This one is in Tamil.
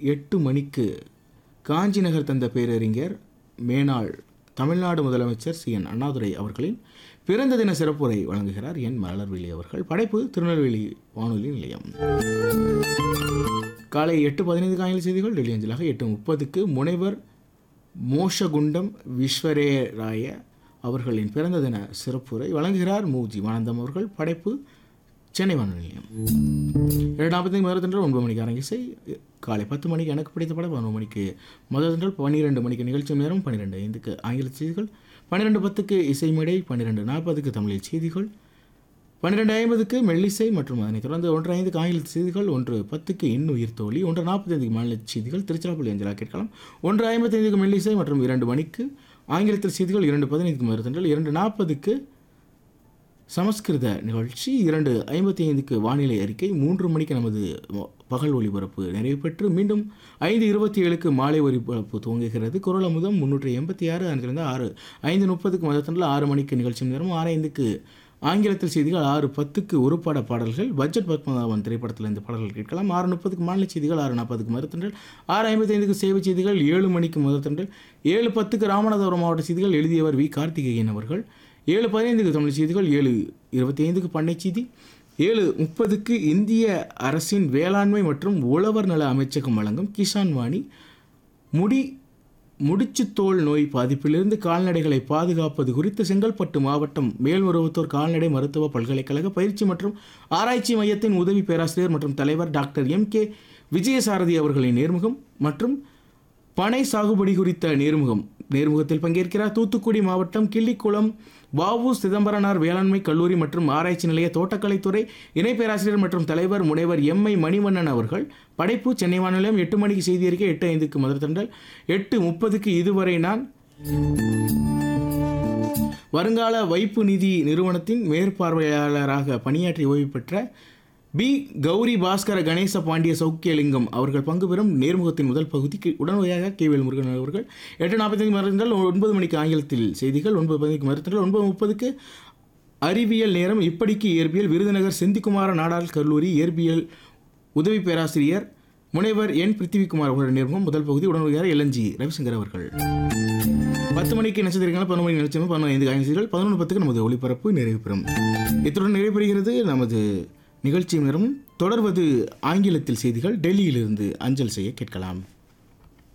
எட்டு மணிக்கு காஞ்சி நகர் தந்த பேரறிஞர் மேனாள் தமிழ்நாடு முதலமைச்சர் சி என் அண்ணாதுரை அவர்களின் பிறந்த தின சிறப்புரை வழங்குகிறார் என் மலர்விழி அவர்கள் படைப்பு திருநெல்வேலி வானொலி நிலையம் காலை எட்டு பதினைந்து காயல் செய்திகள் டெல்லி அஞ்சலாக எட்டு முப்பதுக்கு முனைவர் மோஷகுண்டம் விஸ்வரேராய அவர்களின் பிறந்த தின சிறப்புரை வழங்குகிறார் மு ஜீவானந்தம் அவர்கள் படைப்பு சென்னை வானொலி நிலையம் ஏழு நாற்பத்தைந்து முதல் தென்றல் ஒன்பது மணிக்கு அரங்கிசை காலை பத்து மணிக்கு எனக்கு பிடித்த படம் பதினொன்று மணிக்கு முதல் தென்றல் பன்னிரெண்டு மணிக்கு நிகழ்ச்சி நேரம் பன்னிரெண்டு ஐந்துக்கு ஆங்கில செய்திகள் பன்னிரெண்டு பத்துக்கு இசை மேடை பன்னிரெண்டு நாற்பதுக்கு தமிழில் செய்திகள் பன்னிரெண்டு ஐம்பதுக்கு மெல்லிசை மற்றும் அதனைத் தொடர்ந்து ஒன்று ஐந்துக்கு ஆங்கில செய்திகள் ஒன்று பத்துக்கு இன்னுயிர் தோழி ஒன்று நாற்பத்தைந்துக்கு மாநில செய்திகள் திருச்சிராப்பள்ளி அஞ்சலா கேட்கலாம் ஒன்று ஐம்பத்தைந்துக்கு மெல்லிசை மற்றும் இரண்டு மணிக்கு ஆங்கிலத்தில் செய்திகள் இரண்டு பதினைந்துக்கு மறுத்தன்றல் இரண்டு நாற்பதுக்கு சமஸ்கிருத நிகழ்ச்சி இரண்டு ஐம்பத்தி ஐந்துக்கு வானிலை அறிக்கை மூன்று மணிக்கு நமது பகல் ஒளிபரப்பு நிறைவு பெற்று மீண்டும் ஐந்து இருபத்தி ஏழுக்கு மாலை ஒளிபரப்பு துவங்குகிறது குரல் அமுதம் முன்னூற்றி எண்பத்தி ஆறு அதிலிருந்து ஆறு ஐந்து முப்பதுக்கு மதத்தண்டில் ஆறு மணிக்கு நிகழ்ச்சி நேரம் ஆறு ஐந்துக்கு ஆங்கிலத்தில் செய்திகள் ஆறு பத்துக்கு உருப்பாட பாடல்கள் பட்ஜெட் பத்மநாபன் திரைப்படத்தில் இந்த பாடல்கள் கேட்கலாம் ஆறு முப்பதுக்கு மாநில செய்திகள் ஆறு நாற்பதுக்கு மறுத்தண்டல் ஆறு ஐம்பத்தி ஐந்துக்கு சேவை செய்திகள் ஏழு மணிக்கு முதத்தண்டல் ஏழு பத்துக்கு ராமநாதபுரம் மாவட்ட செய்திகள் எழுதியவர் வி கார்த்திகேயன் அவர்கள் ஏழு பதினைந்துக்கு தமிழ் செய்திகள் ஏழு இருபத்தி ஐந்துக்கு பண்ணை செய்தி ஏழு முப்பதுக்கு இந்திய அரசின் வேளாண்மை மற்றும் உழவர் நல அமைச்சகம் வழங்கும் கிசான் வாணி முடி முடிச்சுத்தோல் நோய் பாதிப்பிலிருந்து கால்நடைகளை பாதுகாப்பது குறித்து செங்கல்பட்டு மாவட்டம் மேல்மருவத்தூர் கால்நடை மருத்துவ பல்கலைக்கழக பயிற்சி மற்றும் ஆராய்ச்சி மையத்தின் உதவி பேராசிரியர் மற்றும் தலைவர் டாக்டர் எம் கே விஜயசாரதி அவர்களின் நேர்முகம் மற்றும் பனை சாகுபடி குறித்த நேர்முகம் நேர்முகத்தில் பங்கேற்கிறார் தூத்துக்குடி மாவட்டம் கிள்ளிக்குளம் வாவு சிதம்பரனார் வேளாண்மை கல்லூரி மற்றும் ஆராய்ச்சி நிலைய தோட்டக்கலைத்துறை இணை பேராசிரியர் மற்றும் தலைவர் முனைவர் எம் ஐ மணிவண்ணன் அவர்கள் படைப்பு சென்னை வானிலையம் எட்டு மணிக்கு செய்தி அறிக்கை எட்டு ஐந்துக்கு மதுரத்தண்டல் எட்டு முப்பதுக்கு இதுவரை நான் வருங்கால வைப்பு நிதி நிறுவனத்தின் மேற்பார்வையாளராக பணியாற்றி ஓய்வு பெற்ற பி கௌரி பாஸ்கர கணேச பாண்டிய சௌக்கியலிங்கம் அவர்கள் பங்கு பெறும் நேர்முகத்தின் முதல் பகுதிக்கு உடனடியாக கேவேல் முருகன் அவர்கள் எட்டு நாற்பத்தைந்து மருந்துகள் ஒன்பது மணிக்கு ஆங்கிலத்தில் செய்திகள் ஒன்பது பதினைக்கு மருத்துவர்கள் ஒன்பது முப்பதுக்கு அறிவியல் நேரம் இப்படிக்கு இயற்பியல் விருதுநகர் செந்திக்குமார நாடார் கல்லூரி இயற்பியல் உதவி பேராசிரியர் முனைவர் என் பிருத்திவிக்குமார் அவர்களுடைய நேர்முகம் முதல் பகுதி உடனடியாக எல்என்ஜி ரவிசங்கர் அவர்கள் பத்து மணிக்கு நட்சத்திரங்கள் பதினொன்று மணி நிகழ்ச்சி பதினொன்று ஐந்து காய்ச்சிகள் பதினொன்று பத்துக்கு நமது ஒளிபரப்பு நிறைவு பெறும் இத்துடன் நிறைவு பெறுகிறது நமது நிகழ்ச்சி நேரம் தொடர்வது ஆங்கிலத்தில் செய்திகள் டெல்லியிலிருந்து அஞ்சல் செய்ய கேட்கலாம்